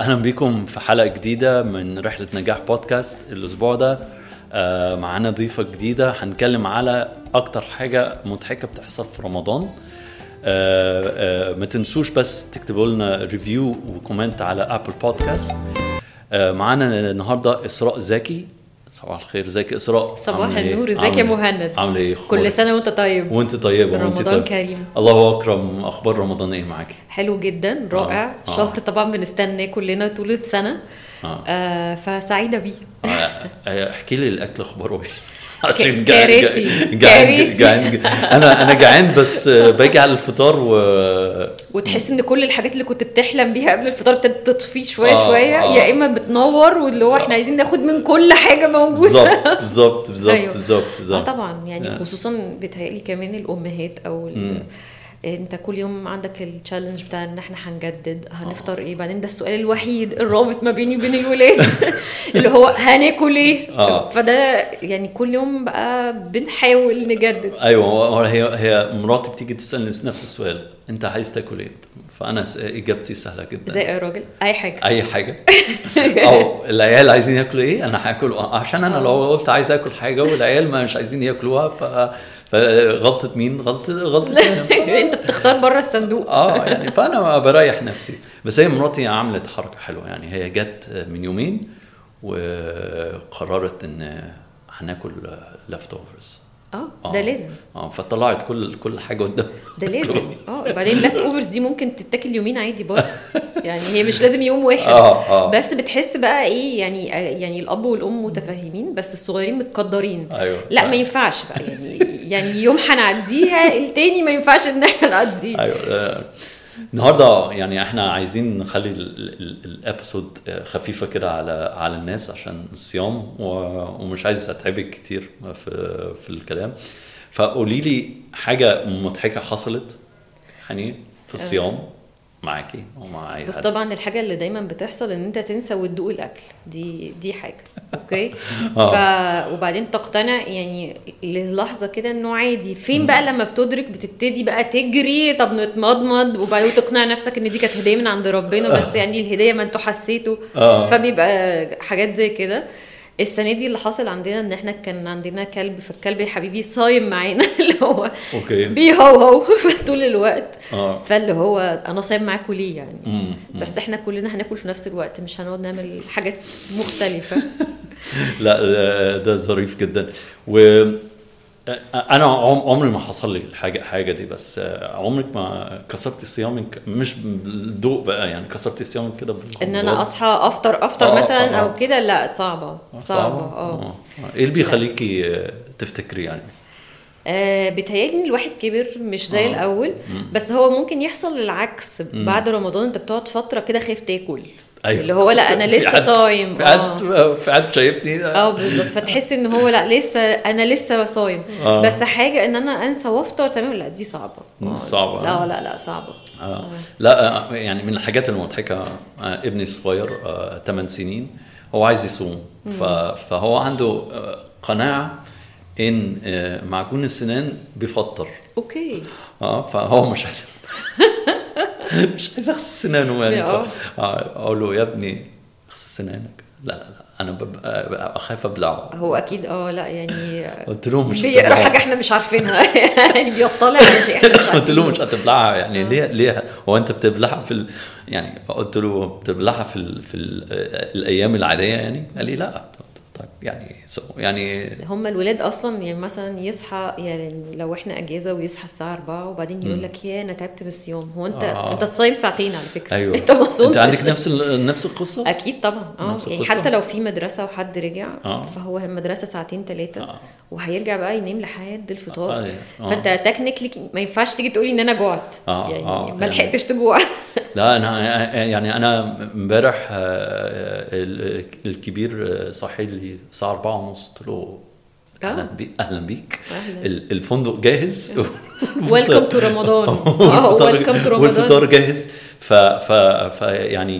اهلا بيكم في حلقه جديده من رحله نجاح بودكاست الاسبوع ده آه، معانا ضيفه جديده هنتكلم على اكتر حاجه مضحكه بتحصل في رمضان آه، آه، ما تنسوش بس تكتبوا لنا ريفيو وكومنت على ابل بودكاست آه، معانا النهارده اسراء زكي صباح الخير ازيك يا اسراء صباح عاملة إيه؟ النور ازيك يا عاملة- مهند عامله ايه كل أخبارك؟ سنه وانت طيب وانت طيبه وانت رمضان طيبه كريم. الله اكرم اخبار رمضان ايه معاكي حلو جدا رائع آه. شهر طبعا بنستناه كلنا طول السنه آه. آه فسعيده بيه آه، آه، احكي لي الاكل اخباره ايه ك- عشان كارثي. جعان كارثي. جعان جعان- انا انا جعان بس آه، باجي على الفطار و وتحس ان كل الحاجات اللي كنت بتحلم بيها قبل الفطار ابتدت تطفي شويه آه، شويه آه. يا اما بتنور واللي هو احنا عايزين ناخد من كل حاجه موجوده بالظبط بالظبط بالظبط أيوة. بالظبط اه بالظبط طبعا يعني آه. خصوصا بيتهيألي كمان الامهات او ال- مم. انت كل يوم عندك التشالنج بتاع ان احنا هنجدد هنفطر ايه بعدين ده السؤال الوحيد الرابط ما بيني وبين الولاد اللي هو هناكل ايه آه. فده يعني كل يوم بقى بنحاول نجدد ايوه هو- هو هي هي مراتي بتيجي تسالني نفس السؤال انت عايز تاكل ايه؟ فانا س- اجابتي سهله جدا زي اي راجل اي حاجه اي حاجه او العيال عايزين ياكلوا ايه انا هاكل عشان انا لو قلت عايز اكل حاجه والعيال ما مش عايزين ياكلوها ف فغلطه مين غلطه غلطه أنا. انت بتختار بره الصندوق اه يعني فانا بريح نفسي بس هي مراتي عملت حركه حلوه يعني هي جت من يومين وقررت ان هناكل لفت اوفرز اه ده لازم اه فطلعت كل كل حاجه قدام ده لازم اه وبعدين اللفت اوفرز دي ممكن تتاكل يومين عادي برضه يعني هي مش لازم يوم واحد اه اه بس بتحس بقى ايه يعني يعني الاب والام متفاهمين بس الصغيرين متقدرين ايوه لا ما ينفعش بقى يعني يعني يوم هنعديها التاني ما ينفعش ان احنا نعديه ايوه آه، النهارده يعني احنا عايزين نخلي ال- ال- الابيسود آه، خفيفه كده على على الناس عشان الصيام و- ومش عايز اتعبك كتير في في الكلام فقولي لي حاجه مضحكه حصلت يعني في الصيام معاكي او مع اي بس حد طبعا الحاجه اللي دايما بتحصل ان انت تنسى وتدوق الاكل دي دي حاجه اوكي آه. ف وبعدين تقتنع يعني للحظه كده انه عادي فين بقى لما بتدرك بتبتدي بقى تجري طب نتمضمض وبعدين تقنع نفسك ان دي كانت هديه من عند ربنا بس يعني الهديه ما انتوا حسيتوا آه. فبيبقى حاجات زي كده السنه دي اللي حصل عندنا ان احنا كان عندنا كلب فالكلب يا حبيبي صايم معانا اللي هو اوكي بيهوهو طول الوقت اه فاللي هو انا صايم معاكوا ليه يعني مم. بس احنا كلنا هناكل في نفس الوقت مش هنقعد نعمل حاجات مختلفة لا آه، ده ظريف جدا و آه، انا عم- عمري ما حصل لي الحاجه حاجه دي بس آه، عمرك ما كسرتي صيامك مش بالذوق بقى يعني كسرتي صيامك كده ان انا اصحى افطر افطر آه، مثلا آه. او كده لا صعبة صعبة اه اه ايه اللي بيخليكي آه، تفتكري يعني آه بيتهيألي ان الواحد كبر مش زي آه. الاول بس هو ممكن يحصل العكس بعد رمضان انت بتقعد فترة كده خايف تاكل أيوة. اللي هو لا انا في لسه حد- صايم في حد في حد شايفني اه بالظبط فتحس ان هو لا لسه انا لسه صايم آه. بس حاجه ان انا انسى وافطر تمام لا دي صعبه مم، آه. صعبة. لا لا لا صعبه آه. لا آه، يعني من الحاجات المضحكه آه، ابني الصغير آه، 8 سنين هو عايز يصوم ف- فهو عنده آه، قناعه ان آه، معجون السنان بيفطر اوكي اه فهو مش عايز مش عايز اغسل سنانه يعني آه. ف- آه، اقول له يا ابني اغسل سنانك لا لا لا انا ببقى ببقى اخاف ابلعه هو اكيد اه لا يعني قلت له مش بيقرا هتبلعه. حاجه احنا مش عارفينها يعني بيطلع على شيء احنا مش عارفينه قلت له مش هتبلعها يعني ليه ليه هو انت بتبلعها في ال... يعني قلت له بتبلعها في ال... في ال... الايام العاديه يعني قال لي لا طيب يعني so يعني هم الولاد اصلا يعني مثلا يصحى يعني لو احنا اجازه ويصحى الساعه 4 وبعدين يقول لك يا انا تعبت من الصيام هو انت آه. انت صايم ساعتين على فكره ايوه انت ما صمتش انت عندك نفس ال... نفس القصه اكيد طبعا اه نفس يعني القصة؟ حتى لو في مدرسه وحد رجع آه. فهو المدرسه ساعتين ثلاثه آه. وهيرجع بقى ينام لحد الفطار آه، آه. فانت تكنيكلي ما ينفعش تيجي تقولي ان انا جوعت آه، يعني آه، ما يعني- لحقتش تجوع لا انا يعني انا امبارح آه، ال- الكبير آه، صحي لي الساعه 4 ونص قلت له اهلا بيك اهلا بيك أهلاً. ال- الفندق جاهز ويلكم تو رمضان اه والفطار- ويلكم تو رمضان والفطار جاهز ف ف ف يعني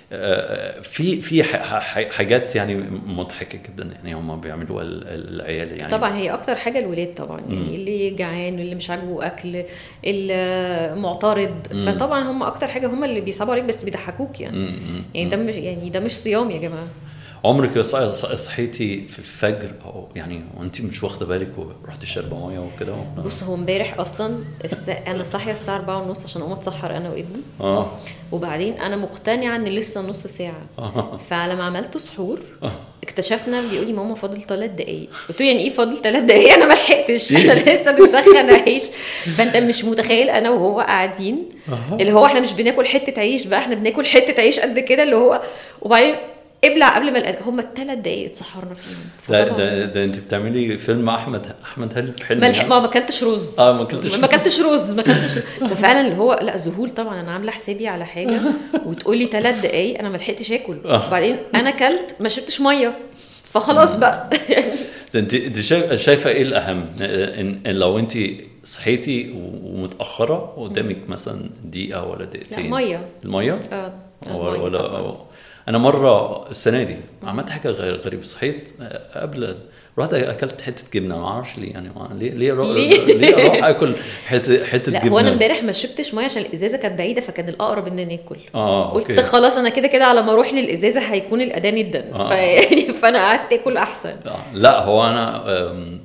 آه، في في ح- ح- حاجات يعني مضحكه جدا يعني هم بيعملوها ال- ال- العيال يعني طبعا هي اكتر حاجه الولاد طبعا يعني اللي جعان واللي مش عاجبه اكل اللي معترض فطبعا هم اكتر حاجه هم اللي بيصعبوا عليك بس بيضحكوك يعني مم. يعني ده مش يعني ده مش صيام يا جماعه عمرك ص- ص- صحيتي في الفجر او يعني وانت مش واخده بالك ورحتي شاربه ميه وكده و- بص هو امبارح اصلا الس... انا صاحيه الساعه 4 ونص عشان اقوم اتسحر انا وابني اه وبعدين انا مقتنعه ان لسه نص ساعه آه. فلما عملت سحور اكتشفنا بيقول لي ماما فاضل ثلاث دقايق قلت له يعني ايه فاضل ثلاث دقايق انا ما لحقتش احنا لسه بنسخن عيش فانت مش متخيل انا وهو قاعدين اللي هو احنا مش بناكل حته عيش بقى احنا بناكل حته عيش قد كده اللي هو وبعدين ابلع قبل ما الأذان- هم الثلاث دقايق اتسحرنا فيهم ده فطبعاً ده, ده انت بتعملي فيلم احمد احمد هل حلمي ما لح- يعني؟ ما ما اكلتش رز آه، ما أكلتش ما رز. اكلتش رز ما اكلتش ففعلا اللي هو لا ذهول طبعا انا عامله حسابي على حاجه وتقولي ثلاث دقايق انا ما لحقتش اكل آه. وبعدين انا اكلت ما شربتش ميه فخلاص بقى ده انت انت شايف- شايفه ايه الاهم إن, ان لو انت صحيتي ومتاخره قدامك مثلا دقيقه ولا دقيقتين مية. الميه اه ولا, المية ولا طبعاً. انا مره السنه دي عملت حاجه غير غريبه صحيت آه، قبل رحت اكلت حته جبنه ما اعرفش ليه يعني ما- ليه ليه أروح- ليه؟ ليه اروح اكل حته حته لا جبنه هو انا امبارح ما شربتش ميه عشان الازازه كانت بعيده فكان الاقرب ان ناكل اه قلت اوكي خلاص انا كده كده على ما اروح للازازه هيكون الاذان ادن آه. فيعني فانا قعدت اكل احسن آه، لا هو انا آم،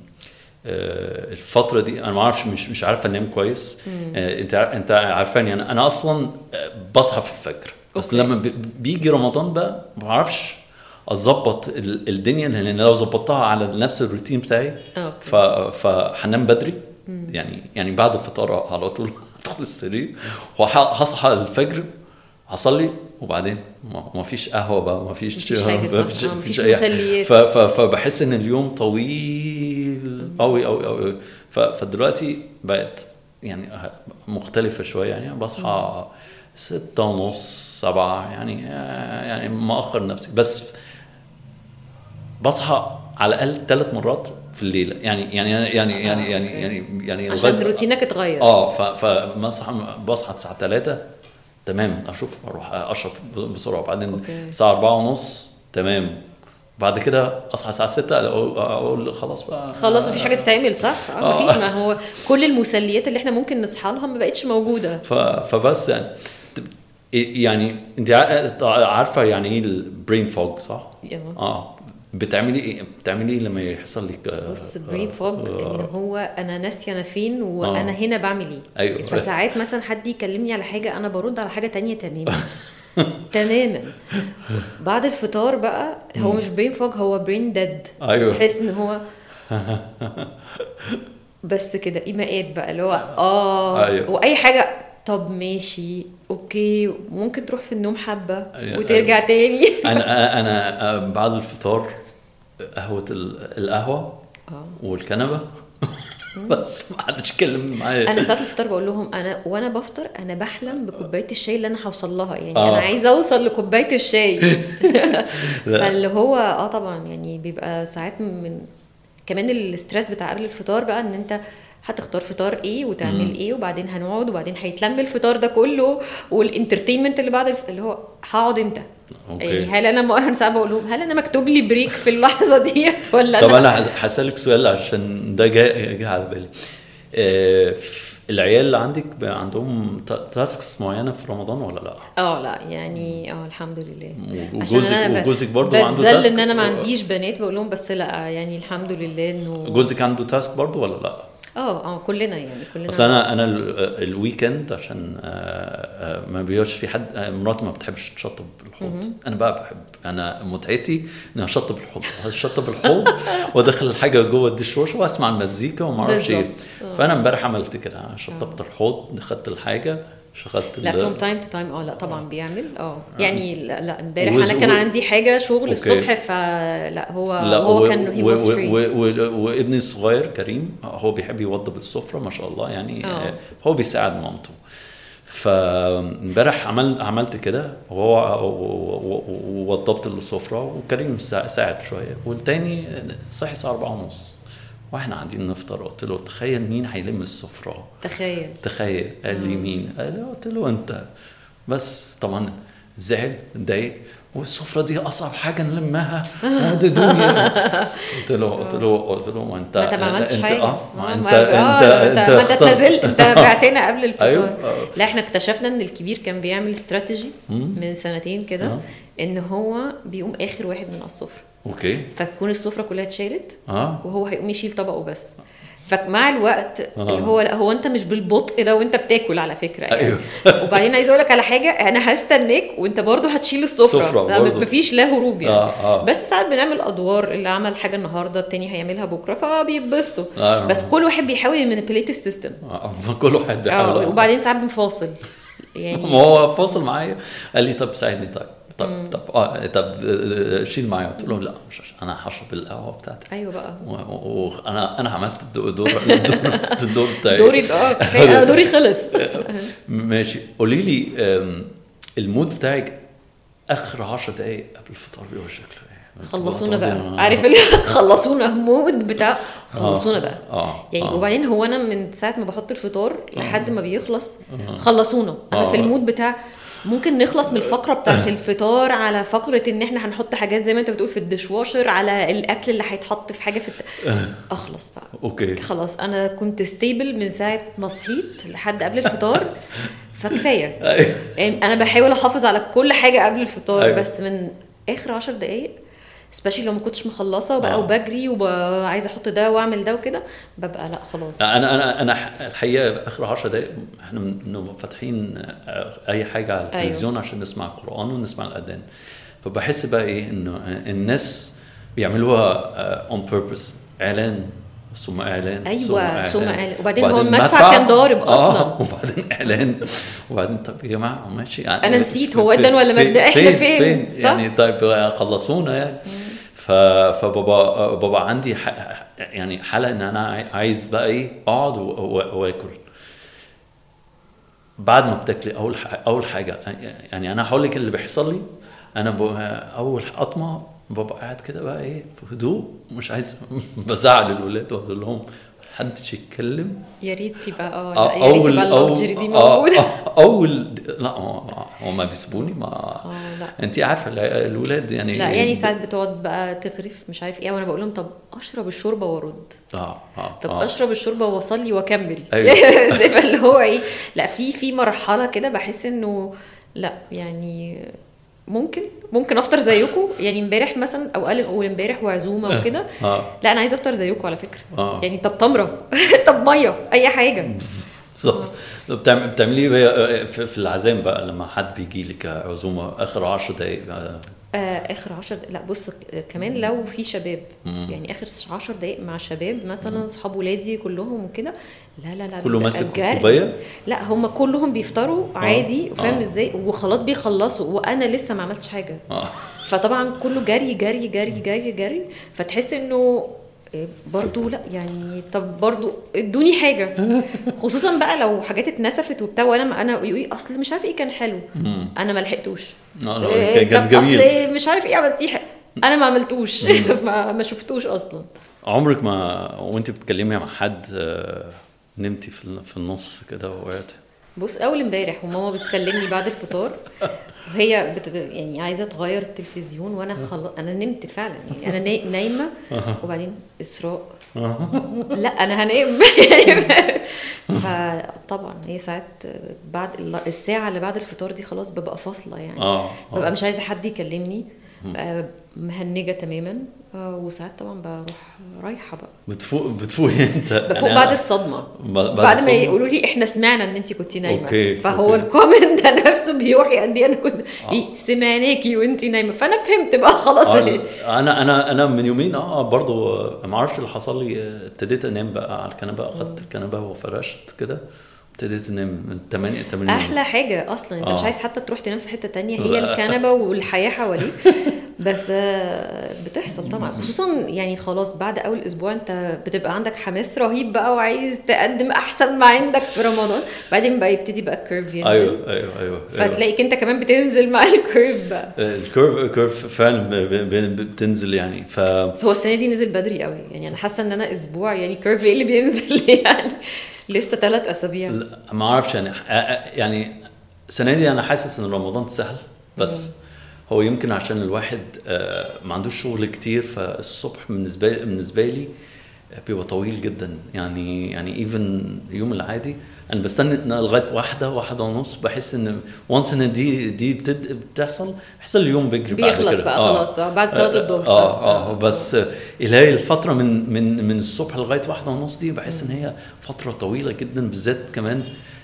آه، الفترة دي انا ما اعرفش مش مش عارف انام كويس آه، انت عار- انت عارفاني انا انا اصلا آه، بصحى في الفجر بس أوكي. لما بي- بيجي رمضان بقى ما بعرفش اظبط ال- الدنيا لان لو ظبطتها على نفس الروتين بتاعي أوكي. ف فهنام بدري يعني يعني بعد الفطار على طول هدخل السرير وهصحى الفجر هصلي وبعدين ما ما فيش قهوه بقى ما فيش مفيش حاجة صح. ما فيش, آه، مفيش أي- مسليات. ف ف فبحس ان اليوم طويل قوي قوي قوي ف فدلوقتي بقت يعني مختلفه شويه يعني بصحى ستة ونص سبعة يعني يعني مأخر نفسي بس بصحى على الأقل ثلاث مرات في الليلة يعني يعني يعني يعني يعني يعني يعني عشان لغاية- روتينك اتغير اه ف فبصحى بصحى الساعه 3 تمام اشوف اروح اشرب بسرعه بعدين أوكي. الساعه 4 ونص تمام بعد كده اصحى الساعه 6 اقول, أقول خلاص بقى خلاص مفيش حاجه تتعمل صح؟ اه آه. مفيش ما هو كل المسليات اللي احنا ممكن نصحى لها ما بقتش موجوده ف فبس يعني يعني انت عارفه يعني ايه البرين فوج صح؟ يعني اه بتعملي ايه بتعملي ايه لما يحصل لك آه، بص برين فوج آه، ان هو انا ناسيه انا فين وانا آه. هنا بعمل ايه أيوة. فساعات مثلا حد يكلمني على حاجه انا برد على حاجه تانية تماما تماما بعد الفطار بقى هو مش برين فوج هو برين ديد أيوة. تحس ان هو بس كده ايماءات بقى اللي هو اه أيوة. واي حاجه طب ماشي اوكي ممكن تروح في النوم حبه أيوة. وترجع تاني انا انا آه، بعد الفطار قهوه ال- القهوه اه والكنبه بس ما حدش يتكلم معايا انا ساعات الفطار بقول لهم انا وانا بفطر انا بحلم بكوبايه الشاي اللي انا هوصل لها يعني آه. انا عايزه اوصل لكوبايه الشاي فاللي هو اه طبعا يعني بيبقى ساعات من كمان الاسترس بتاع قبل الفطار بقى ان انت هتختار فطار ايه وتعمل ايه وبعدين هنقعد وبعدين هيتلم الفطار ده كله والانترتينمنت اللي بعد الف... اللي هو هقعد امتى أوكي. يعني هل انا انا ساعات بقول لهم هل انا مكتوب لي بريك في اللحظه ديت ولا طب انا هس- هسالك سؤال عشان ده جاء جه على بالي آه، ف- العيال اللي عندك بقى عندهم تا- تاسكس معينه في رمضان ولا لا؟ اه لا يعني اه الحمد لله و- عشان وجوزك أنا ب- وجوزك برضه عنده بتذل تاسك ان انا ما عنديش بنات بقول لهم بس لا يعني الحمد لله انه جوزك عنده تاسك برضه ولا لا؟ اه اه كلنا يعني كلنا بس انا انا ال- الويكند عشان آه، آه، ما بيبقاش في حد آه، مراتي ما بتحبش تشطب الحوض انا بقى بحب انا متعتي اني اشطب الحوض اشطب الحوض وادخل الحاجه جوه الديش واشر واسمع المزيكا وما اعرفش ايه بالظبط. آه. فانا امبارح عملت كده شطبت الحوض خدت الحاجه شغلت لا ال- فروم تايم تو تايم اه لا طبعا بيعمل اه يعني لا, لا امبارح وز- انا كان و- عندي حاجه شغل أوكي. الصبح فلا هو لا هو و- كان هي و- واز و- فري و- و- وابني الصغير كريم هو بيحب يوضب السفره ما شاء الله يعني آه. آه، هو بيساعد مامته فامبارح عمل عملت كده وهو و- و- ووضبت السفره وكريم سا- ساعد شويه والتاني صحي الساعه 4 ونص واحنا قاعدين نفطر قلت له تخيل مين هيلم السفره تخيل تخيل قال لي مين قال لي قلت له انت بس طبعا زعل اتضايق والسفره دي اصعب حاجه نلمها آه، دي دنيا قلت له قلت له قلت له ما انت ما انت ما عملتش انت حاجه اه ما آه، انت ما- انت آه، انت ما انت اخترت. اتنازلت انت بعتنا قبل الفطار أيوة، آه. لا احنا اكتشفنا ان الكبير كان بيعمل استراتيجي مم. من سنتين كده آه. ان هو بيقوم اخر واحد من على السفره اوكي فتكون السفره كلها اتشالت اه وهو هيقوم يشيل طبقه بس فمع الوقت آه. اللي هو لا هو انت مش بالبطء ده وانت بتاكل على فكره يعني أيوه. وبعدين عايزه اقول لك على حاجه انا هستناك وانت برضو هتشيل السفره السفرة لا، برضو. مفيش لا هروب يعني آه، آه. بس ساعات بنعمل ادوار اللي عمل حاجه النهارده التاني هيعملها بكره فبيتبسطوا آه. بس كل واحد بيحاول يمانيبيليت السيستم آه، كل واحد بيحاول اه وبعدين ساعات بنفاصل ما يعني هو فاصل معايا قال لي طب ساعدني طيب طب طب اه طب آه، شيل معايا قلت له لا مش عشان انا هشرب القهوه بتاعتي ايوه بقى وانا انا عملت الدور الدور الدور, الدور بتاعي دوري اه كفايه انا دوري خلص ماشي قولي لي آم، المود بتاعك اخر 10 دقائق قبل الفطار بيبقى شكله ايه؟ خلصونا بتقعدي- بقى عارف اللي خلصونا مود بتاع خلصونا آه، بقى اه يعني آه. وبعدين هو انا من ساعه ما بحط الفطار لحد ما بيخلص خلصونا انا آه. في المود بتاع ممكن نخلص من الفقره بتاعت الفطار على فقره ان احنا هنحط حاجات زي ما انت بتقول في الدشواشر على الاكل اللي هيتحط في حاجه في الت... اخلص بقى اوكي خلاص انا كنت ستيبل من ساعه ما صحيت لحد قبل الفطار فكفايه أيوه. يعني انا بحاول احافظ على كل حاجه قبل الفطار أيوة. أيوة. بس من اخر عشر دقايق سبيشالي لو ما كنتش مخلصه وبقى آه. وبجري وعايزه احط ده واعمل ده وكده ببقى لا خلاص انا انا انا ح- الحقيقه اخر 10 دقائق احنا بنبقى فاتحين آه، اي حاجه على أيوه. التلفزيون عشان نسمع القران ونسمع الاذان فبحس بقى ايه انه الناس بيعملوها اون بيربز اعلان ثم اعلان أيوة، ثم إعلان. وبعدين هو المدفع كان ضارب أصلاً. آه وبعدين اعلان وبعدين طب يا جماعه ماشي يعني أنا نسيت هو ادن ولا ما ادن؟ إحنا فين؟ صح؟ يعني طيب خلصونا يعني ف فبابا بابا عندي ح... يعني حاله ان انا عاي- عايز بقى ايه اقعد و- و- واكل بعد ما بتاكلي اول ح... اول حاجه يعني انا هقول لك اللي بيحصل لي انا ب... اول قطمه بابا قاعد كده بقى ايه في هدوء مش عايز بزعل الولاد واقول لهم محدش يتكلم يا ريت تبقى اه آه، لا، يا ريت اول تبقى اول اللوكجري دي آه، موجوده آه، اول لا هو هو ما بيسيبوني ما اه لا انت عارفه الع- الولاد يعني لا يعني ساعات بتقعد بقى تغرف مش عارف ايه وانا بقول لهم طب اشرب الشوربه وارد اه اه طب آه. اشرب الشوربه واصلي واكمل أيوة. زي اللي هو ايه لا في في مرحله كده بحس انه لا يعني ممكن ممكن افطر زيكم يعني امبارح مثلا او قال اول امبارح وعزومه وكده اه لا انا عايزه افطر زيكم على فكره آه. يعني طب تمره طب ميه اي حاجه بالظبط بتعمل بتعمليه بقى في في العزام بقى لما حد بيجي لك عزومه اخر 10 دقائق آه، آه اخر عشر لا بص آه، كمان لو في شباب مم. يعني اخر عشر دقايق مع شباب مثلا صحاب ولادي كلهم وكده لا لا لا كله بيبقى ماسك جري. كوبايه لا هم كلهم بيفطروا عادي فاهم آه. ازاي وخلاص بيخلصوا وانا لسه ما عملتش حاجه اه فطبعا كله جري جري جري جري جري فتحس انه إيه، برضو لا يعني طب برضو ادوني حاجه خصوصا بقى لو حاجات اتنسفت وبتاع وانا ما انا يقول لي اصل مش عارف ايه كان حلو مم. انا ما لحقتوش آه، لا، إيه، كان- كان طب جميل. اصل مش عارف ايه عملتيه انا ما عملتوش ما, ما شفتوش اصلا عمرك ما وانت بتتكلمي مع حد آه، نمتي في ال- في النص كده وقعتي بص اول امبارح وماما بتكلمني بعد الفطار وهي بت... يعني عايزه تغير التلفزيون وانا خل... انا نمت فعلا يعني انا نا- نايمه وبعدين اسراء لا انا هنام فطبعا هي ساعات بعد الساعه اللي بعد الفطار دي خلاص ببقى فاصله يعني اه ببقى آه. مش عايزه حد يكلمني ببقى مهنجه تماما آه، وساعات طبعا بروح رايحه بقى بتفوق بتفوقي انت بفوق أنا- بعد الصدمه بعد بعد ما الصدمة؟ يقولوا لي احنا سمعنا ان انت كنت نايمه أوكي، فهو أوكي. الكومنت ده نفسه بيوحي قد ايه انا كنت آه. إيه سمعناكي وانت نايمه فانا فهمت بقى خلاص آه، إيه. انا انا انا من يومين اه برضو آه، ما اعرفش اللي حصل لي آه، ابتديت انام بقى على الكنبه اخدت الكنبه وفرشت كده ابتديت انام من 8 8 احلى حاجه اصلا انت آه. مش عايز حتى تروح تنام في حته تانية هي لا. الكنبه والحياه حواليك بس آه، بتحصل طبعا خصوصا يعني خلاص بعد اول اسبوع انت بتبقى عندك حماس رهيب بقى وعايز تقدم احسن ما عندك في رمضان بعدين بقى يبتدي بقى الكيرف ينزل ايوه ايوه ايوه فتلاقيك انت كمان بتنزل مع الكيرف بقى الكيرف الكيرف فعلا ب- ب- ب- بتنزل يعني ف بس هو السنه دي نزل بدري قوي يعني انا حاسه ان انا اسبوع يعني كيرف ايه اللي بينزل يعني لسه ثلاث اسابيع لا، ما اعرفش يعني آه، آه، يعني السنه دي انا حاسس ان رمضان سهل بس هو يمكن عشان الواحد آه، ما عندوش شغل كتير فالصبح بالنسبه بالنسبه لي بيبقى طويل جدا يعني يعني ايفن اليوم العادي انا بستنى إن لغايه واحده واحده ونص بحس ان وانس ان دي دي بتد- بتحصل بحس اليوم بيجري بعد بيخلص كده. بقى آه. خلاص، آه، بعد صلاة الظهر، صح؟ اه اه بس اللي هي الفتره من من من الصبح لغايه واحده ونص دي بحس ان هي فتره طويله جدا بالذات كمان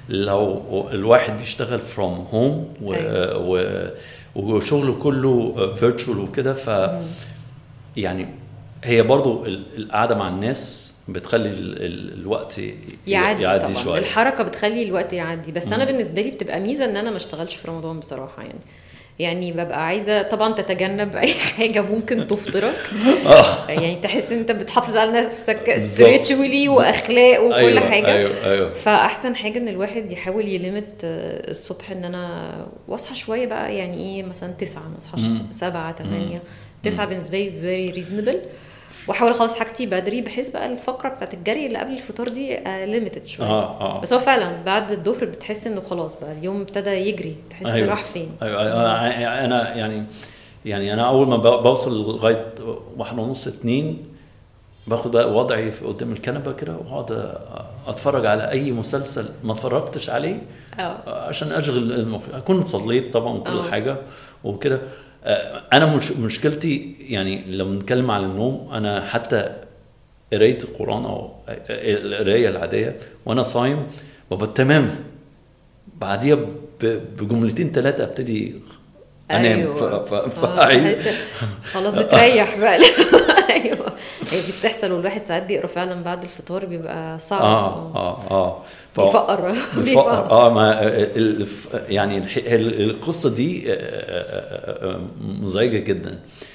لو الواحد بيشتغل فروم هوم و, أيوة. و وشغله كله فيرتشوال وكده ف يعني هي برضو ال- القعده مع الناس بتخلي ال ال الوقت ي- يعدي, يعدي طبعا شويه الحركه بتخلي الوقت يعدي بس انا بالنسبه لي بتبقى ميزه ان انا ما اشتغلش في رمضان بصراحه يعني يعني ببقى عايزه طبعا تتجنب اي حاجه ممكن تفطرك اه يعني تحس ان انت بتحافظ على نفسك بالظبط. spiritually واخلاق وكل أيوة، حاجه ايوه ايوه فاحسن حاجه ان الواحد يحاول يلمت آه، الصبح ان انا واصحى شويه بقى يعني ايه مثلا تسعة ما اصحاش سبعة تمانية تسعة بالنسبه لي is very reasonable واحاول اخلص حاجتي بدري بحيث بقى الفقره بتاعت الجري اللي قبل الفطار دي ليميتد شويه اه اه بس هو فعلا بعد الظهر بتحس انه خلاص بقى اليوم ابتدى يجري تحس أيوة. راح فين ايوه أيوة. انا يعني يعني انا اول ما ب- بوصل لغايه واحدة ونص اتنين باخد بقى وضعي في- قدام الكنبه كده واقعد أ- اتفرج على اي مسلسل ما اتفرجتش عليه اه عشان اشغل المخ اكون صليت طبعا كل آه. حاجه وكده آه، انا مش مشكلتي يعني لما نتكلم على النوم انا حتى قرايه القران او القرايه العاديه وانا صايم ببقى تمام بعديها ب- بجملتين ثلاثه ابتدي انام أيوة. ف- ف- آه، فأعيد. تحس خلاص بتريح بقى ايوه هي دي بتحصل والواحد ساعات بيقرا فعلا بعد الفطار بيبقى صعب اه اه اه ف- بيفقر بيفقر بيفقر اه ما ال- الف- يعني الح- ال- القصه دي آه، آه، آه، مزعجه جدا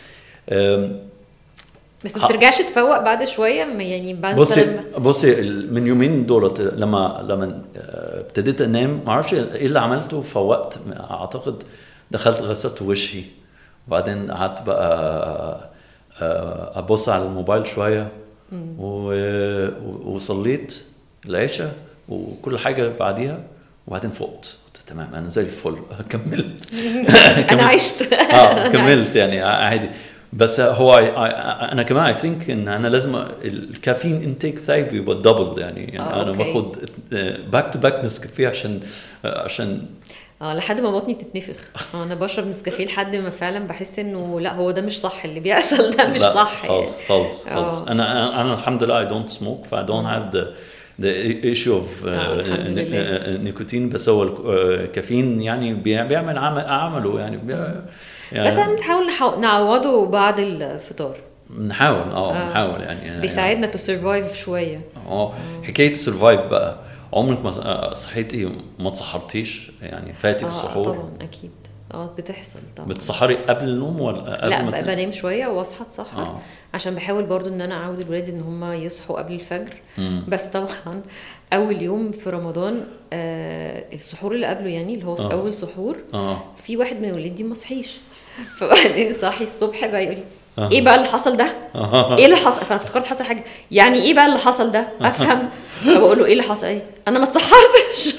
آم، بس ما بترجعش تفوق بعد شويه ما يعني بعد بصي مثلا بصي ال- من يومين دولت لما لما آه، ابتديت انام ما اعرفش ايه اللي عملته فوقت اعتقد دخلت غسلت وشي وبعدين قعدت بقى آه، ابص على الموبايل شويه و- و- وصليت العشاء وكل حاجه بعديها وبعدين فقت قلت تمام انا زي الفل كملت انا عشت اه كملت يعني عادي بس هو I- I- انا كمان اي ثينك ان انا لازم الكافيين انتيك بتاعي بيبقى دبل يعني, يعني آه، انا أوكي. باخد باك تو باك نسكافيه عشان عشان اه لحد ما بطني بتتنفخ آه، انا بشرب نسكافيه لحد ما فعلا بحس انه لا هو ده مش صح اللي بيحصل ده مش لا، صح يعني خالص خالص خالص آه. انا أنا- انا الحمد لله اي دونت سموك ف دونت هاف ذا the issue of آه، الحمد لله. نيكوتين بس هو الكافيين يعني بي- بيعمل عمل عمله يعني بي- يعني بس بنحاول نحو- نعوضه بعد الفطار نحاول اه آه. نحاول يعني يعني- بيساعدنا تو سرفايف شويه اه حكايه السرفايف بقى عمرك ما آه، صحيتي ما اتسحرتيش يعني فاتك اه السحور طبعا اكيد اه بتحصل طبعا بتسحري قبل النوم ولا قبل لا ما ب- تنامي؟ بنام شويه واصحى اتسحر آه. عشان بحاول برضو ان انا اعود الولاد ان هم يصحوا قبل الفجر مم. بس طبعا اول يوم في رمضان آه السحور اللي قبله يعني اللي هو آه. اول سحور اه في واحد من ولادي ما صحيش فبعدين صاحي الصبح بقى يقول لي آه. ايه بقى اللي حصل ده؟ ايه اللي حصل؟ فانا افتكرت حصل حاجه يعني ايه بقى اللي حصل ده؟ افهم فبقول له ايه اللي حصل؟ قال لي انا ما اتسحرتش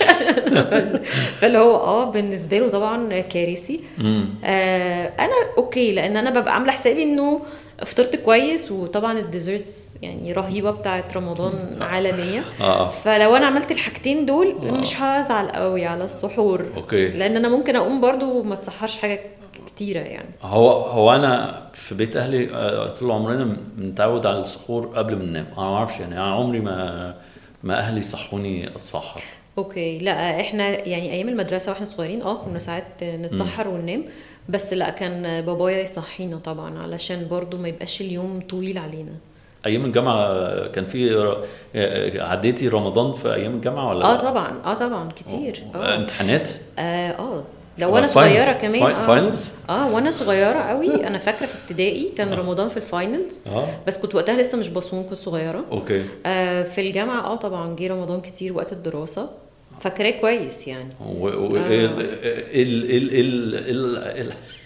فاللي هو اه بالنسبه له طبعا كارثي مم. آه انا اوكي لان انا ببقى عامله حسابي انه فطرت كويس وطبعا الديزرتس يعني رهيبه بتاعت رمضان عالميه اه فلو انا عملت الحاجتين دول مش هزعل قوي على السحور اوكي لان انا ممكن اقوم برضو ما اتسحرش حاجه كتيره يعني هو هو انا في بيت اهلي آه، طول عمرنا متعود على السحور قبل ما ننام انا ما اعرفش يعني انا عمري ما ما اهلي صحوني اتسحر اوكي لا احنا يعني ايام المدرسه واحنا صغيرين اه كنا ساعات نتسحر وننام بس لا كان بابايا يصحينا طبعا علشان برضو ما يبقاش اليوم طويل علينا ايام الجامعه كان في ر- آه، عديتي رمضان في ايام الجامعه ولا اه لا؟ طبعا اه طبعا كتير آه، اه امتحانات اه اه ده وانا فاينلز. صغيره كمان فاي- اه فاينلز؟ اه وانا صغيره قوي انا فاكره في ابتدائي كان رمضان في الفاينلز اه بس كنت وقتها لسه مش بصوم كنت صغيره اوكي آه في الجامعه اه طبعا جه رمضان كتير وقت الدراسه فاكراه كويس يعني و- و- ال- ال- ال- ال- ال-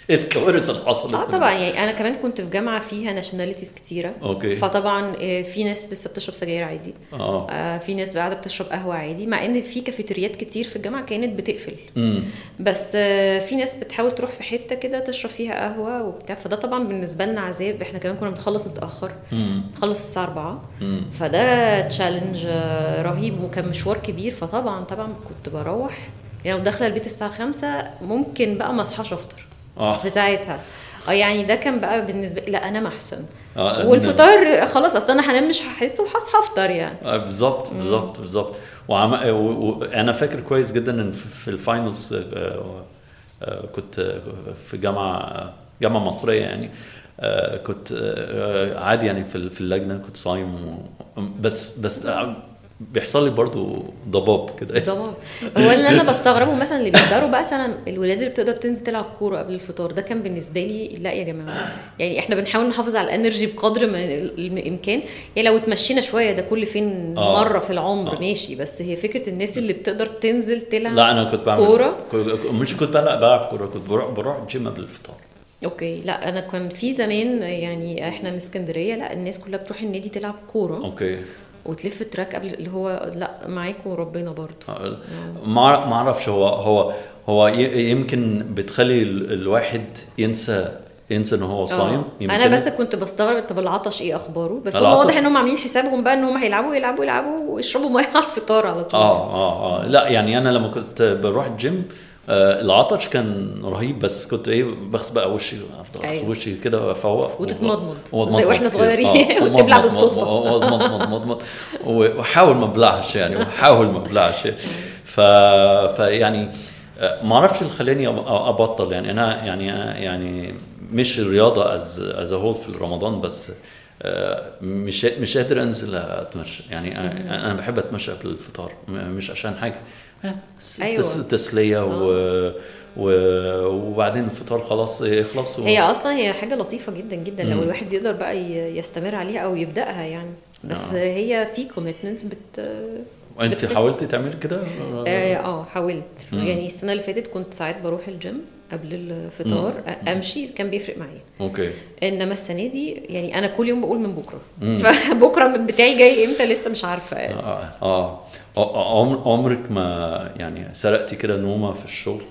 الكوارث اللي حصلت اه طبعا يعني انا كمان كنت في جامعه فيها ناشوناليتيز كتيره اوكي فطبعا آه، في ناس لسه بتشرب سجاير عادي اه آه، في ناس قاعده بتشرب قهوه عادي مع ان في كافيتريات كتير في الجامعه كانت بتقفل امم بس آه، في ناس بتحاول تروح في حته كده تشرب فيها قهوه وبتاع فده طبعا بالنسبه لنا عذاب احنا كمان كنا بنخلص متاخر امم نخلص الساعه 4 امم فده تشالنج رهيب وكان مشوار كبير فطبعا طبعا كنت بروح يعني لو داخله البيت الساعه 5 ممكن بقى ما اصحاش افطر اه في ساعتها اه يعني ده كان بقى بالنسبه لا انام احسن آه، والفطار خلاص اصل انا هنام مش هحس وهصحى افطر يعني آه، بالظبط بالظبط بالظبط وعم... و... و... انا فاكر كويس جدا ان في في الفاينلز آه، آه، كنت آه، في جامعه جامعه مصريه يعني آه، كنت آه، عادي يعني في ال- في اللجنه كنت صايم و... بس بس آه، بيحصل لي برضو ضباب كده طبعا هو اللي انا بستغربه مثلا اللي بيقدروا بقى مثلا الولاد اللي بتقدر تنزل تلعب كوره قبل الفطار ده كان بالنسبه لي لا يا جماعه يعني احنا بنحاول نحافظ على الانرجي بقدر ما الامكان يعني لو اتمشينا شويه ده كل فين آه. مره في العمر آه. ماشي بس هي فكره الناس اللي بتقدر تنزل تلعب لا انا كنت بعمل كورة؟ كو- مش كنت بلعب بلعب كوره كنت بروح بروح الجيم قبل الفطار اوكي لا انا كان في زمان يعني احنا من اسكندريه لا الناس كلها بتروح النادي تلعب كوره اوكي وتلف التراك قبل اللي هو لا معاكم ربنا برضو آه، ما ما اعرفش هو هو هو ي- يمكن بتخلي ال- الواحد ينسى ينسى ان هو صايم آه. يمكن انا بس كنت بستغرب طب العطش ايه اخباره بس هو العطش- واضح انهم عاملين حسابهم بقى ان هم هيلعبوا يلعبوا يلعبوا ويشربوا ميه على الفطار على طول اه اه اه لا يعني انا لما كنت بروح الجيم آه العطش كان رهيب بس كنت ايه بغسل بقى وشي افضل اغسل أيوة. وشي كده وافوق وتتمضمض. وأتمضمض زي وإحنا كده. صغيرين. آه، وتبلع وأتمضمض- بالصدفة. وأتمضمض- مضمض واحاول ما ابلعش يعني واحاول ما ابلعش ف فيعني آه، ما اعرفش اللي خلاني أب- ابطل يعني انا يعني يعني مش الرياضه از از هول في رمضان بس آه، مش مش قادر انزل اتمشى يعني انا أنا بحب اتمشى قبل الفطار م- مش عشان حاجه آه، س- أيوة. تس- تسليه و و وبعدين الفطار خلاص يخلص و... هي اصلا هي حاجه لطيفه جدا جدا لو مم. الواحد يقدر بقى ي- يستمر عليها او يبداها يعني بس آه. هي في كوميتمنتس بت انت بتفرق. حاولتي تعملي كده اه آه، حاولت مم. يعني السنه اللي فاتت كنت ساعات بروح الجيم قبل الفطار آه، امشي كان بيفرق معايا اوكي انما السنه دي يعني انا كل يوم بقول من بكره مم. فبكره بتاعي جاي امتى لسه مش عارفه يعني. اه اه آه، عمر عمرك ما يعني سرقتي كده نومه في الشغل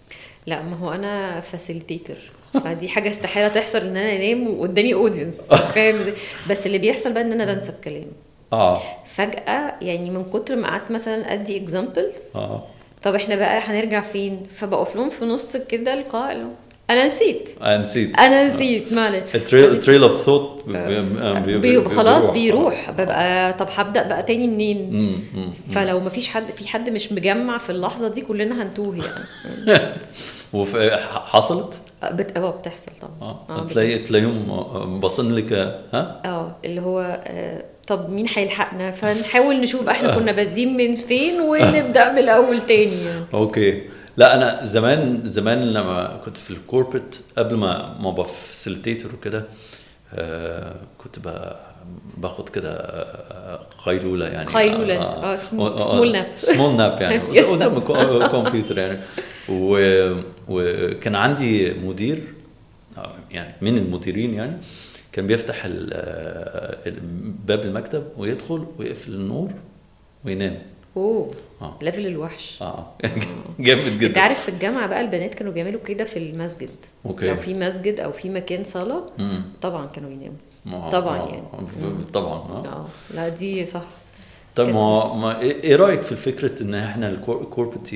لا ما هو انا فاسيليتيتور فدي حاجه استحاله تحصل ان انا انام وقدامي اودينس فاهم ازاي بس اللي بيحصل بقى ان انا بنسى الكلام اه فجاه يعني من كتر ما قعدت مثلا ادي اكزامبلز اه طب احنا بقى هنرجع فين فبقف لهم في نص كده القاء اللي هو انا نسيت انا نسيت انا نسيت معلش التريل تريل اوف ثوت بي خلاص بيروح ببقى طب هبدا بقى تاني منين فلو ما فيش حد في حد مش مجمع في اللحظه دي كلنا هنتوه يعني وفي حصلت بت... اه بتحصل طبعا اه آه، تلاقي تلاقيهم باصين لك ها اه اللي هو آه طب مين هيلحقنا فنحاول نشوف بقى احنا كنا بادئين من فين ونبدا من الاول تاني يعني اوكي لا انا زمان زمان لما كنت في الكوربريت قبل ما ما ابقى فاسيليتيتور وكده آه كنت ب- باخد كده آه، قيلوله يعني قيلولة، آه، سمول- سمول ناب. سمول ناب يعني سياسة. قدام الكو- الكمبيوتر يعني و- وكان عندي مدير آه، يعني من المديرين يعني كان بيفتح ال- آه، باب المكتب ويدخل ويقفل النور وينام اوه اه ليفل الوحش اه جامد انت جدا عارف في الجامعه بقى البنات كانوا بيعملوا كده في المسجد أوكي. لو في مسجد او في مكان صلاه مم. طبعا كانوا يناموا ما- طبعا ما- يعني. طبعا آه. اه لا دي صح طب كده. ما ما ايه إيه رايك في فكره ان احنا الكوربريت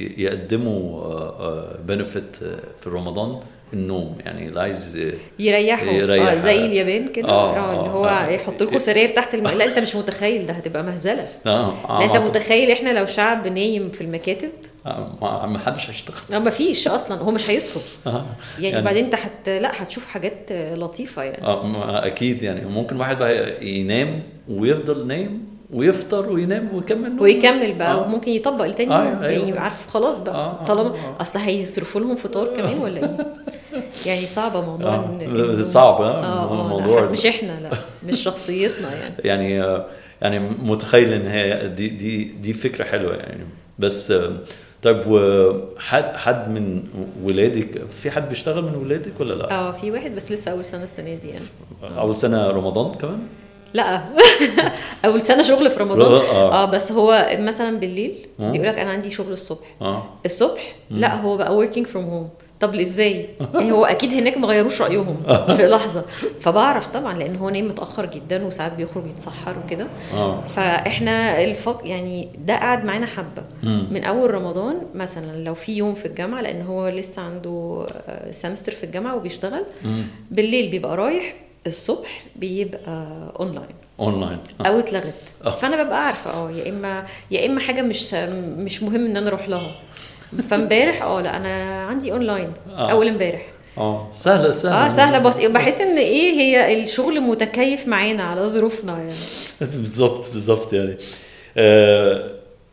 يقدموا بنفيت في رمضان النوم يعني اللي عايز يريحوا يريح. اه زي اليابان كده آه، اه اللي آه، هو آه. يحط لكم سراير تحت الم... لا انت مش متخيل ده هتبقى مهزله اه لا انت ما- متخيل احنا لو شعب نايم في المكاتب آه، ما ما حدش هيشتغل لا ما فيش اصلا هو مش هيصحوا آه. يعني, بعدين انت حت... لا هتشوف حاجات لطيفه يعني آه، ما اكيد يعني ممكن واحد بقى ينام ويفضل نايم ويفطر وينام ويكمل نوم ويكمل بقى آه. وممكن يطبق لتاني أيوة، يوم أيوة. يعني عارف خلاص بقى آه، آه، طالما آه. اصل هيصرفوا لهم فطار كمان ولا ايه يعني صعبه موضوع آه، إن- إنه- صعب، آه، اه اه الموضوع لا، بس ده. مش احنا لا مش شخصيتنا يعني يعني يعني متخيل ان هي دي دي دي فكره حلوه يعني بس طيب وحد حد من ولادك في حد بيشتغل من ولادك ولا لا؟ اه في واحد بس لسه اول سنه السنه دي يعني اول سنه رمضان كمان؟ لا اول سنه شغل في رمضان آه. اه بس هو مثلا بالليل آه. بيقول لك انا عندي شغل الصبح اه الصبح لا هو بقى working from home طب ازاي؟ يعني هو اكيد هناك ما غيروش رايهم في لحظه فبعرف طبعا لان هو نايم متاخر جدا وساعات بيخرج يتسحر وكده اه فاحنا الفق يعني ده قعد معانا حبه مم. من اول رمضان مثلا لو في يوم في الجامعه لان هو لسه عنده سمستر في الجامعه وبيشتغل مم. بالليل بيبقى رايح الصبح بيبقى اونلاين اونلاين او اتلغت آه. فانا ببقى عارفه اه يا اما يا اما حاجه مش مش مهم ان انا اروح لها فامبارح اه لا انا عندي اونلاين آه. اول امبارح اه سهله سهله اه سهله بس بحس ان ايه هي الشغل متكيف معانا على ظروفنا يعني بالظبط بالظبط يعني آه،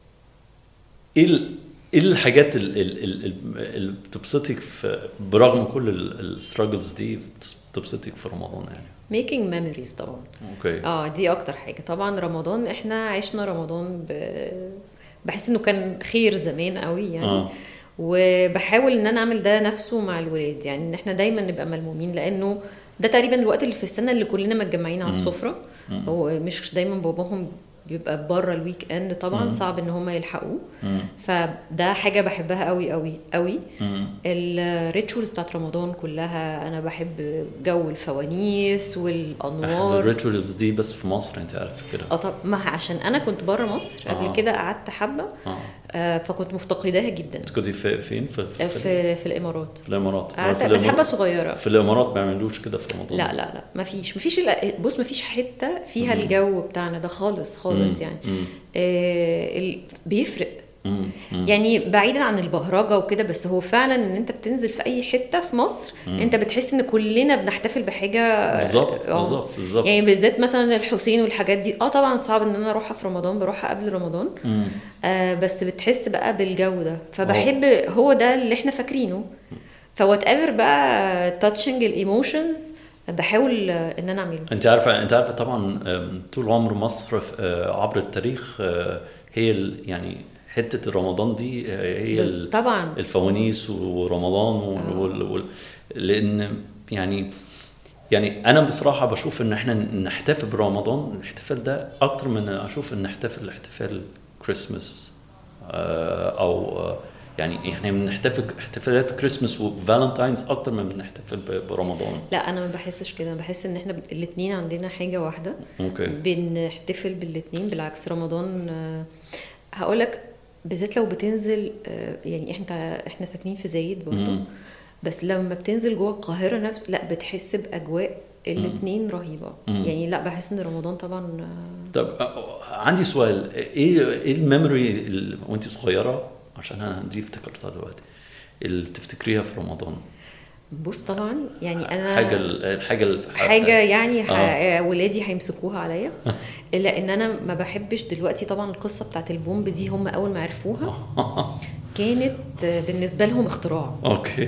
ايه ال- ايه الحاجات ال- ال- ال- ال- اللي بتبسطك في برغم كل الستراجلز دي بتبسطك في رمضان يعني making memories طبعا اوكي اه دي اكتر حاجه طبعا رمضان احنا عشنا رمضان ب... بحس انه كان خير زمان قوي يعني آه. آه. وبحاول ان انا اعمل ده نفسه مع الولاد يعني ان احنا دايما نبقى ملمومين لانه ده تقريبا الوقت اللي في السنه اللي كلنا متجمعين على السفره هو مش دايما باباهم بيبقى بره الويك اند طبعا صعب ان هم يلحقوه مم. فده حاجه بحبها قوي قوي قوي مم. الريتشولز بتاعت رمضان كلها انا بحب جو الفوانيس والانوار الريتشولز دي بس في مصر انت عارفه كده اه طب ما عشان انا كنت بره مصر قبل آه. كده قعدت حبه اه آه فكنت مفتقداها جدا انت كنت في فين في, في, في, في في الامارات في الامارات قعدت في بس حبه الإمارات- صغيره في الامارات ما بيعملوش كده في رمضان لا لا لا ما فيش ما فيش بص ما فيش حته فيها الجو بتاعنا ده خالص خالص مم. يعني مم. آه ال- بيفرق مم. مم. يعني بعيدا عن البهرجه وكده بس هو فعلا ان انت بتنزل في اي حته في مصر انت بتحس ان كلنا بنحتفل بحاجه بالظبط آه. بالظبط بالظبط يعني بالذات مثلا الحسين والحاجات دي اه طبعا صعب ان انا اروحها في رمضان بروحها قبل رمضان مم. آه بس بتحس بقى بالجو ده فبحب هو ده اللي احنا فاكرينه فوات ايفر بقى تاتشنج الايموشنز بحاول آه، ان انا اعمله انت عارفه انت عارفه طبعا آم، طول عمر مصر آه، عبر التاريخ آه، هي ال- يعني حته رمضان دي آه، هي ال- طبعا الفوانيس ورمضان وال وال وال لان يعني يعني انا بصراحه بشوف ان احنا نحتفل برمضان الاحتفال ده اكتر من اشوف ان نحتفل احتفال كريسماس آه، او آه، يعني احنا بنحتفل احتفالات كريسماس وفالنتاينز اكتر من بنحتفل ب- برمضان لا انا ما بحسش كده بحس ان احنا الاثنين عندنا حاجه واحده اوكي بنحتفل بالاثنين بالعكس رمضان آه، هقول لك بالذات لو بتنزل آه، يعني احنا احنا ساكنين في زايد برضه مم. بس لما بتنزل جوه القاهره نفس لا بتحس باجواء الاثنين رهيبه مم. يعني لا بحس ان رمضان طبعا آه، طب آه، عندي سؤال ايه ايه الميموري ال- وانت صغيره عشان انا دي افتكرتها دلوقتي اللي تفتكريها في رمضان بص طبعا يعني انا حاجه ال- الحاجه ال- حاجه يعني ح... آه. ولادي هيمسكوها عليا الا ان انا ما بحبش دلوقتي طبعا القصه بتاعت البومب دي هم اول ما عرفوها كانت بالنسبه لهم اختراع اوكي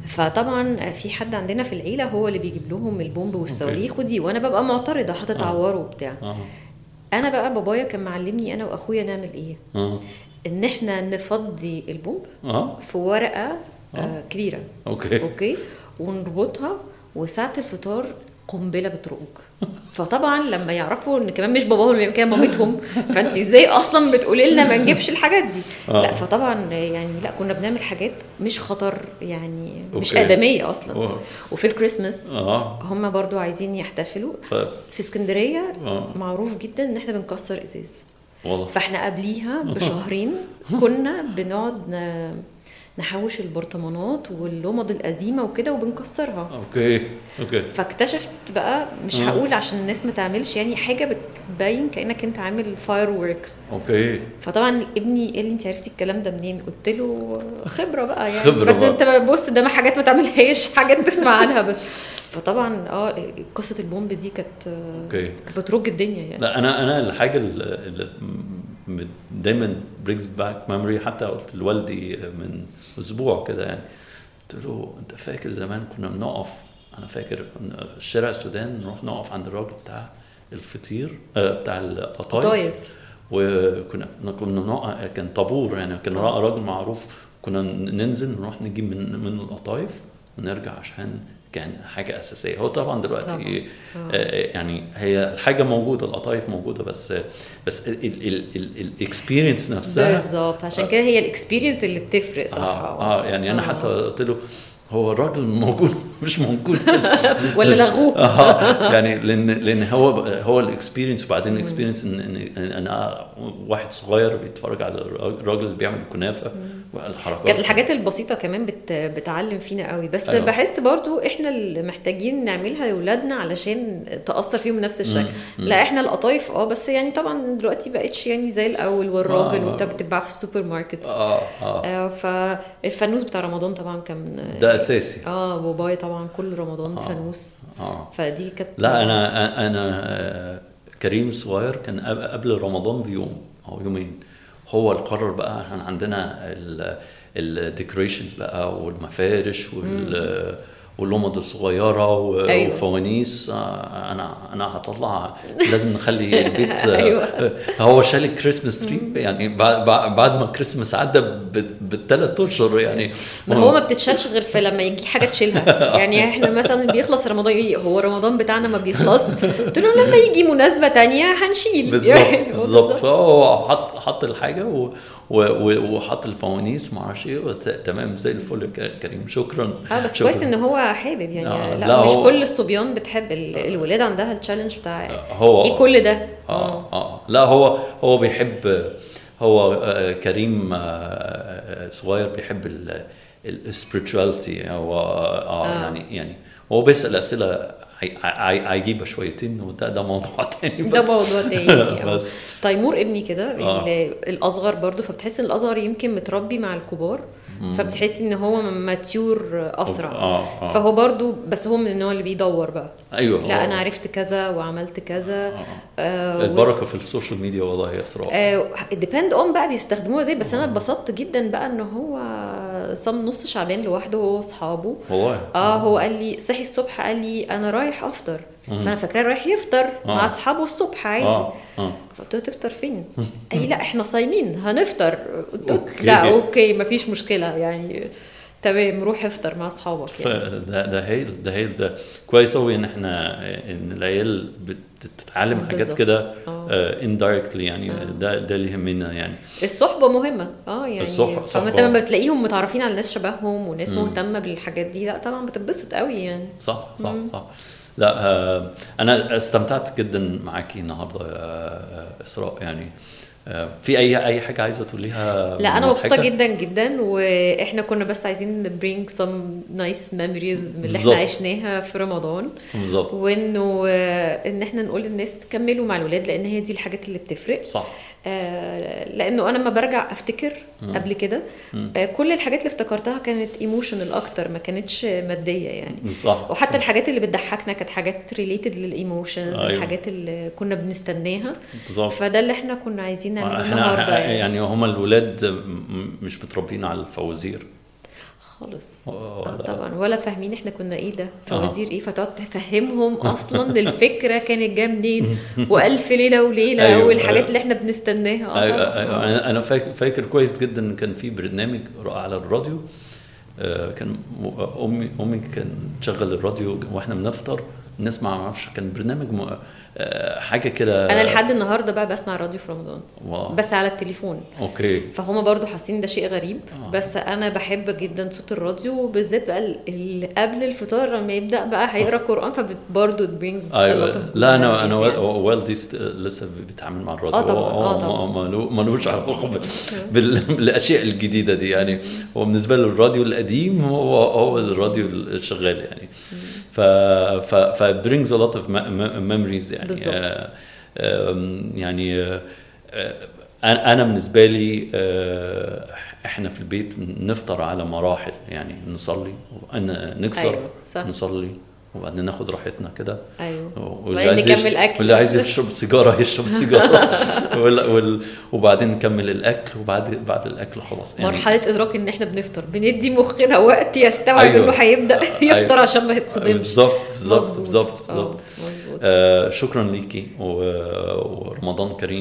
فطبعا في حد عندنا في العيله هو اللي بيجيب لهم البومب والصواريخ ودي وانا ببقى معترضه هتتعوروا وبتاع اه انا بقى بابايا كان معلمني انا واخويا نعمل ايه اه ان احنا نفضي البومب اه في ورقه آه كبيره اوكي اوكي ونربطها وساعه الفطار قنبله بترج فطبعا لما يعرفوا ان كمان مش باباهم اللي بيعمل كده مامتهم فانت ازاي اصلا بتقولي لنا ما نجيبش الحاجات دي آه. لا فطبعا يعني لا كنا بنعمل حاجات مش خطر يعني مش أوكي. ادميه اصلا أوه. وفي الكريسماس اه هم برضو عايزين يحتفلوا ف في اسكندريه آه. معروف جدا ان احنا بنكسر ازاز والله فاحنا قبليها بشهرين كنا بنقعد ن- نحوش البرطمانات واللمض القديمه وكده وبنكسرها اوكي اوكي فاكتشفت بقى مش آه. هقول عشان الناس ما تعملش يعني حاجه بتبين كانك انت عامل فاير ووركس اوكي فطبعا ابني قال لي انت عرفتي الكلام ده منين قلت له خبره بقى يعني خبرة بس بقى. انت بص ده ما حاجات ما تعملهاش حاجات تسمع عنها بس فطبعا اه قصه البومب دي كانت اوكي كانت بترج الدنيا يعني لا انا انا الحاجه اللي اللي م- دايما بريكس باك ميموري حتى قلت لوالدي من اسبوع كده يعني قلت له انت فاكر زمان كنا بنقف انا فاكر كنا في الشارع السودان نروح نقف عند الراجل بتاع الفطير آه، بتاع القطايف قطايف وكنا كنا نوع- كان طابور يعني كان آه. راجل معروف كنا ننزل نروح نجيب من من القطايف ونرجع عشان كان حاجه اساسيه هو طبعا دلوقتي طبعاً. آه، يعني هي الحاجه موجوده القطايف موجوده بس بس الاكسبيرينس نفسها بالظبط عشان كده هي الاكسبيرينس اللي بتفرق صح اه, آه يعني انا آه. حتى قلت له هو الراجل موجود مش موجود ولا لغوه اه يعني لان لان هو هو الاكسبيرينس وبعدين الاكسبيرينس ان ان إن انا واحد صغير بيتفرج على الراجل اللي بيعمل كنافه والحركات كانت الحاجات البسيطه كمان بت... بتعلم فينا قوي بس أيوة. أيوة. بحس برضو احنا اللي محتاجين نعملها لاولادنا علشان تاثر فيهم بنفس الشكل مم. لا احنا القطايف اه بس يعني طبعا دلوقتي بقتش يعني زي الاول والراجل آه. وبتاع بتتباع في السوبر ماركت اه اه آه فالفانوس بتاع رمضان طبعا كان ده اساسي اه بابايا طبعا كل رمضان آه. فانوس اه فدي كانت لا انا انا آه، كريم الصغير كان قبل- قبل رمضان بيوم او يومين هو اللي قرر بقى احنا عندنا الديكوريشنز بقى والمفارش وال واللمض الصغيره و- أيوة. وفوانيس آه، انا انا هطلع لازم نخلي البيت آه، أيوة. هو شال الكريسماس تري يعني بعد بعد بعد ما الكريسماس عدى بالثلاث اشهر يعني ما هو ما بتتشالش غير في لما يجي حاجه تشيلها يعني احنا مثلا بيخلص رمضان إيه؟ هو رمضان بتاعنا ما بيخلص قلت له لما يجي مناسبه تانية هنشيل يعني بالظبط هو بالظبط فهو حط حط الحاجه و و و وحط الفوانيس ما اعرفش ايه وت- تمام زي الفل يا ك- كريم شكرا اه بس شكراً. كويس ان هو حابب يعني آه، لا, لا، مش هو- كل الصبيان بتحب ال- الولاد عندها التشالنج بتاع هو ايه كل ده اه اه لا هو هو بيحب هو آه، كريم آه، آه، صغير بيحب السبirituality هو اه آه. يعني يعني هو بيسال اسئله عي- عي- عجيبه شويتين وده ده موضوع تاني ده بس موضوع تاني آه. بس تيمور ابني كده آه. ال- الاصغر برضو فبتحس ان الاصغر يمكن متربي مع الكبار فبتحس ان هو ماتيور اسرع اه اه فهو برضو بس هو من النوع اللي بيدور بقى ايوه لا هو- انا عرفت كذا وعملت كذا آه. آه و- البركه في السوشيال ميديا والله يا اسراء ديبند اون بقى بيستخدموها ازاي بس انا اتبسطت جدا بقى ان هو صام نص شعبان لوحده هو واصحابه والله اه هو قال لي صحي الصبح قال لي انا رايح افطر فانا فاكراه رايح يفطر مع آه. اصحابه الصبح عادي اه اه فقلت له تفطر فين؟ قال لي لا احنا صايمين هنفطر قلت له أوكي. لا اوكي مفيش مشكله يعني تمام روح افطر مع اصحابك يعني فده ده هايل ده هايل ده كويس قوي ان احنا ان العيال بتتعلم حاجات بالظبط. كده آه. اندايركتلي يعني آه. ده ده اللي يهمنا يعني الصحبه مهمه اه يعني الصحبة- فما انت صحبة. لما بتلاقيهم متعرفين على ناس شبههم وناس مم. مهتمه بالحاجات دي لا طبعا بتتبسط قوي يعني صح صح مم. صح لا آه انا استمتعت جدا معاكي النهارده يا آه، اسراء يعني آه في اي اي حاجه عايزه تقوليها لا انا مبسوطه مضحكة؟ جدا جدا واحنا كنا بس عايزين bring some nice memories من اللي بالظبط. احنا عشناها في رمضان بالظبط وانه آه، ان احنا نقول للناس تكملوا مع الولاد لان هي دي الحاجات اللي بتفرق صح آه، لانه انا لما برجع افتكر قبل كده آه، كل الحاجات اللي افتكرتها كانت ايموشنال اكتر ما كانتش ماديه يعني صح وحتى الحاجات اللي بتضحكنا كانت حاجات ريليتد للايموشنز أيوة. الحاجات اللي كنا بنستناها بالظبط فده اللي احنا كنا عايزين نعمله احنا النهارده يعني, يعني هم الولاد م- مش متربيين على الفوازير خالص آه، آه لا. طبعا ولا فاهمين احنا كنا ايه ده فوازير ايه فتقعد تفهمهم اصلا الفكره كانت جايه منين والف ليله وليله أيوة، والحاجات أيوة. اللي احنا بنستناها اه أيوة طبعا أيوة أنا أنا فاكر فاكر كويس جدا إن كان في برنامج على الراديو آه، كان م- أمي أمي كان تشغل الراديو وإحنا بنفطر نسمع ما أعرفش كان برنامج م- آه، حاجة كده انا لحد النهارده بقى بسمع راديو في رمضان واو. بس على التليفون أوكي فهم برضو حاسين ده شيء غريب آه. بس انا بحب جدا صوت الراديو وبالذات بقى ال- اللي قبل الفطار لما يبدا بقى هيقرا قران فبرضه it brings a lot ايوه of لا انا انا memories يعني. والدي ست- لسه بيتعامل مع الراديو آه طبعاً، هو- آه هو طبعاً. ما- مالو- ملوش علاقه بال- بال- بالاشياء الجديده دي يعني هو بالنسبه له الراديو القديم هو هو الراديو الشغال يعني ف ف ف brings a lot of me- me- memories يعني بالظبط. آه، آم، يعني آه، آه، انا أنا بالنسبه لي آه، احنا في البيت نفطر على مراحل يعني نصلي وأنا نكسر أيوة، صح. نصلي وبعدين ناخد راحتنا كده ايوه واللي وبعدين عايز نكمل يش- أكل. واللي عايز يشرب سيجاره يشرب سيجاره وال... وال... وبعدين نكمل الاكل وبعد بعد الاكل خلاص يعني مرحله ادراك ان احنا بنفطر بندي مخنا وقت يستوعب أيوة. انه هيبدا يفطر أيوة. عشان ما يتصدمش بالظبط بالظبط مظبوط. بالظبط آه، بالظبط مظبوط آه شكرا ليكي و... ورمضان كريم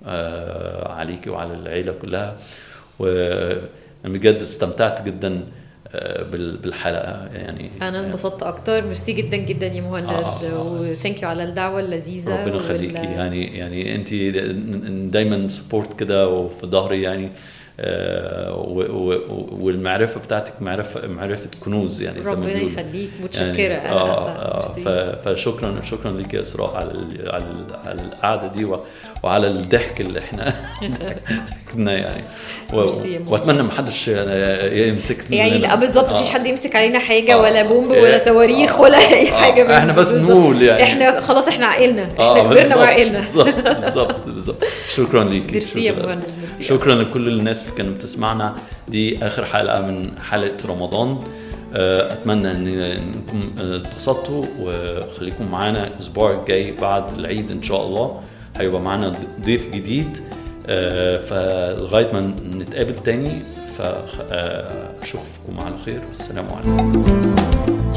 آه، عليكي وعلى العيله كلها وبجد استمتعت جدا آه، بال- بالحلقه يعني انا انبسطت اكتر ميرسي جدا جدا يا مهند آه، آه. وثانك يو على الدعوه اللذيذه ربنا يخليكي وال- يعني يعني انت دايما سبورت كده وفي ظهري يعني آه، و- و- والمعرفه بتاعتك معرفه معرفه كنوز يعني زي ما ربنا بيقولوا يخليك متشكره يعني انا آه اسعد آه ميرسي. ف- فشكرا شكرا لك يا اسراء على ال- على ال- على القعده دي و- وعلى الضحك اللي احنا ضحكنا يعني و- ميرسي يا ماما. واتمنى ما حدش يمسكنا يعني لا بالظبط مفيش حد يمسك علينا حاجه آه. ولا بومب إيه. ولا صواريخ آه. ولا اي آه. حاجه من إحنا دي بس بالظبط. بنقول يعني. احنا خلاص احنا عقلنا احنا اه كبرنا بالظبط وعقلنا بالظبط بالظبط بالظبط شكرا ليكي ميرسي يا شكراً. مهند ميرسي شكرا لكل الناس اللي كانت بتسمعنا دي اخر حلقه من حلقه رمضان آه، اتمنى ان انكم آه، اتبسطتوا وخليكم معانا الاسبوع الجاي بعد العيد ان شاء الله هيبقى معانا ضيف جديد آه، فلغايه ما نتقابل تاني فاشوفكم على خير والسلام عليكم